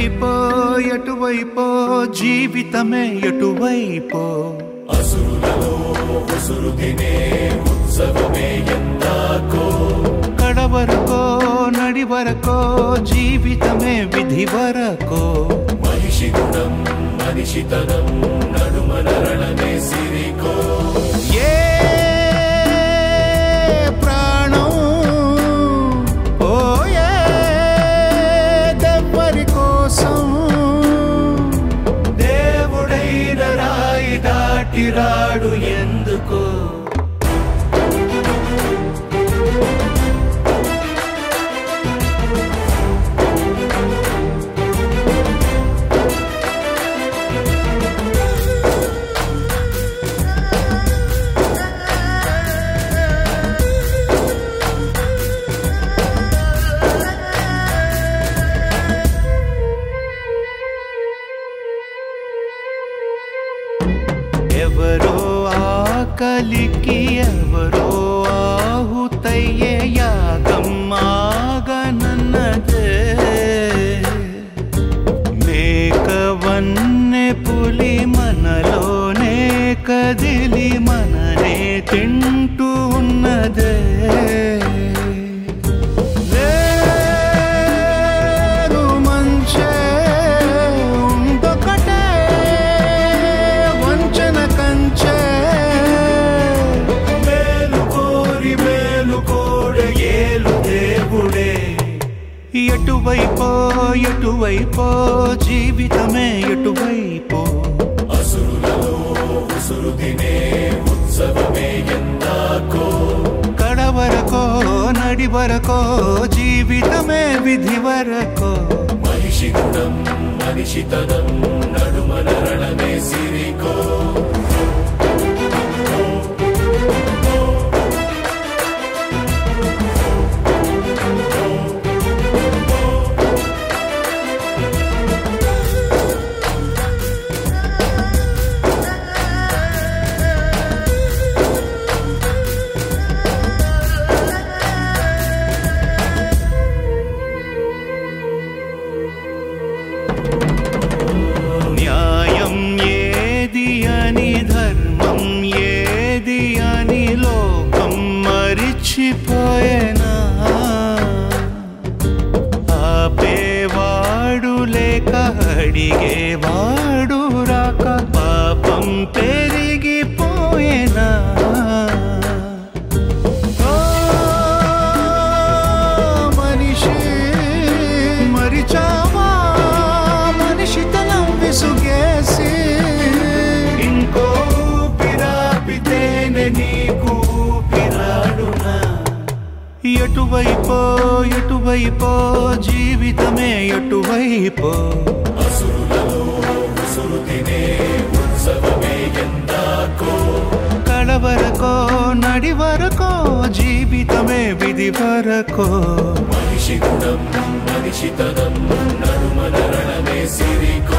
ఎటువైపో ఎటువైపో జీవితమే ఎటువైపో అసురులలో ఉసురు తినే ఉత్సవమే ఎందాకో కడవరకో నడివరకో జీవితమే విధి వరకో మనిషి గుణం మనిషితనం నడుమన రణమే సిరికో ఏ ప్రాణం పోయే దెవ్వరి కోసం దేవుడైన రాయి దాటి రాడు ఎందుకో ఎవరో ఆకలికి ఎవరో ఆహుతయ్యే యాగం ఆగనన్నదే మేకవన్నె పులి మనలోనే కదిలి మననే తింటూ ఉన్నదే లేరు మంచే ఉందొకటే వంచన కంచే మేలు కోరి మేలు కోడ ఏలు దేవుడే ఎటువైపో ఎటువైపో జీవితమే ఎటువైపో అసురులలో ఉసురు తినే ఉత్సవమే ఎందాకో కడవరకో నడివరకో జీవితమే విధి వరకో మనిషి గుణం మనిషితనం నడుమన రణమే సిరికో న్యాయం ఏది అని ధర్మం ఏది అని లోకం మరిచిపోయేనా ఆపేవాడు లేక అడిగేవాడు రాక పాపం పెరిగిపోయేనా ఓ మనిషి మరిచావా మనిషితనం విసుగేసి ఇంకో పిరాపితేనే నీకు పిరాడునా ఎటువైపో ఎటువైపో జీవితమే ఎటువైపో అసురులలో ఉసురు తినే ఉత్సవమే ఎందాకో కడవరకో నడివరకో జీవితమే విధి వరకో మనిషి గుణం మనిషితనం నడుమన రణమే సిరికో